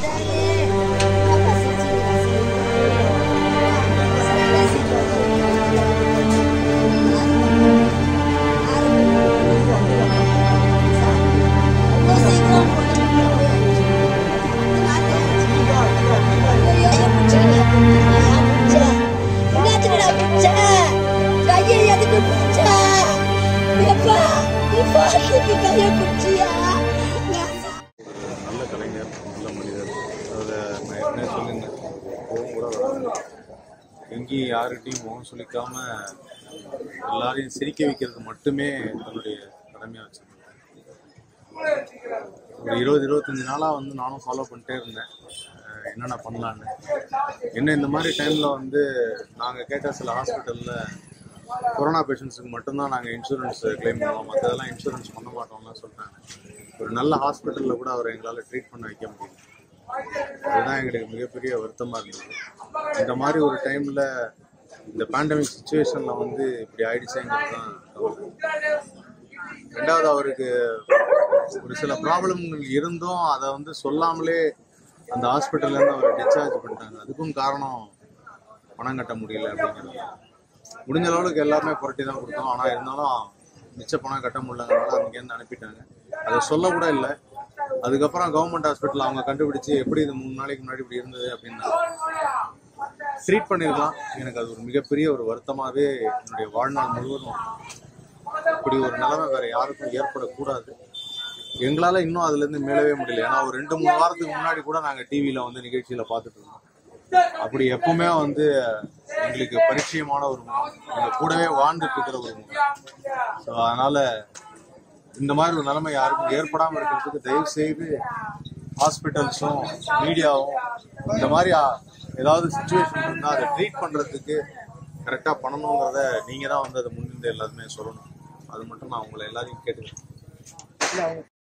கையை பிடிச்சியா நல்ல கலைஞர் நல்ல மனிதர் அதை நான் ஏற்கனவே சொல்லியிருந்தேன் கோவம் கூட வராது எங்கேயும் யார்கிட்டையும் முகம் சுளிக்காம எல்லாரையும் சிரிக்க வைக்கிறது மட்டுமே தன்னுடைய கடமையாக வச்சிருந்தேன் ஒரு இருபது இருபத்தஞ்சு நாளாக வந்து நானும் ஃபாலோ பண்ணிட்டே இருந்தேன் அஹ் என்னென்ன பண்ணலான்னு என்ன இந்த மாதிரி டைமில் வந்து நாங்கள் கேட்ட சில ஹாஸ்பிட்டலில் கொரோனா பேஷண்ட்ஸுக்கு மட்டும்தான் நாங்கள் இன்சூரன்ஸ் க்ளைம் பண்ணுவோம் மற்றதெல்லாம் இன்சூரன்ஸ் பண்ண மாட்டோம்லாம் சொல்லிட்டாங்க ஒரு நல்ல ஹாஸ்பிட்டலில் கூட அவரை எங்களால் ட்ரீட் பண்ண வைக்க முடியல அதுதான் எங்களுக்கு மிகப்பெரிய வருத்தமாக இருந்தது இந்த மாதிரி ஒரு டைமில் இந்த பேண்டமிக் சுச்சுவேஷனில் வந்து இப்படி ஆயிடுச்சேங்கிறது தான் கவலை. ரெண்டாவது அவருக்கு ஒரு சில ப்ராப்ளம்கள் இருந்தும் அதை வந்து சொல்லாமலே அந்த ஹாஸ்பிட்டல்லேருந்து அவரை டிஸ்சார்ஜ் பண்ணிட்டாங்க அதுக்கும் காரணம் பணம் கட்ட முடியல அப்படிங்கிறது முடிஞ்ச அளவுக்கு எல்லாருமே புரட்டி தான் கொடுத்தோம் ஆனால் இருந்தாலும் மிச்ச பணம் கட்ட முடியலங்கிறனால அங்கேருந்து அனுப்பிட்டாங்க அதை சொல்ல கூட இல்லை அதுக்கப்புறம் கவர்மெண்ட் ஹாஸ்பிட்டல் அவங்க கண்டுபிடிச்சு எப்படி இது மூணு நாளைக்கு முன்னாடி இப்படி இருந்தது அப்படின்னு ட்ரீட் பண்ணியிருக்கலாம் எனக்கு அது ஒரு மிகப்பெரிய ஒரு வருத்தமாகவே என்னுடைய வாழ்நாள் முழுவதும் இப்படி ஒரு நிலைமை வேற யாருக்கும் ஏற்படக்கூடாது எங்களால இன்னும் அதுல இருந்து மீளவே முடியல ஏன்னா ஒரு ரெண்டு மூணு வாரத்துக்கு முன்னாடி கூட நாங்க டிவியில வந்து நிகழ்ச்சியில பார்த்துட்டு இருந்தோம் அப்படி எப்பவுமே வந்து எங்களுக்கு பரிச்சயமான ஒரு முகம் எங்க கூடவே வாழ்ந்துட்டு இருக்கிற ஒரு முகம் ஸோ அதனால இந்த மாதிரி ஒரு நிலைமை யாருக்கும் ஏற்படாம இருக்கிறதுக்கு தயவு செய்து ஹாஸ்பிட்டல்ஸும் மீடியாவும் இந்த மாதிரி ஆ- ஏதாவது சுச்சுவேஷன் இருந்தால் அதை ட்ரீட் பண்றதுக்கு கரெக்டாக பண்ணணுங்கிறத நீங்க தான் வந்து அதை முன்னிருந்து எல்லாருமே சொல்லணும் அது மட்டும் நான் உங்களை எல்லாரையும் கேட்டுக்கிறேன்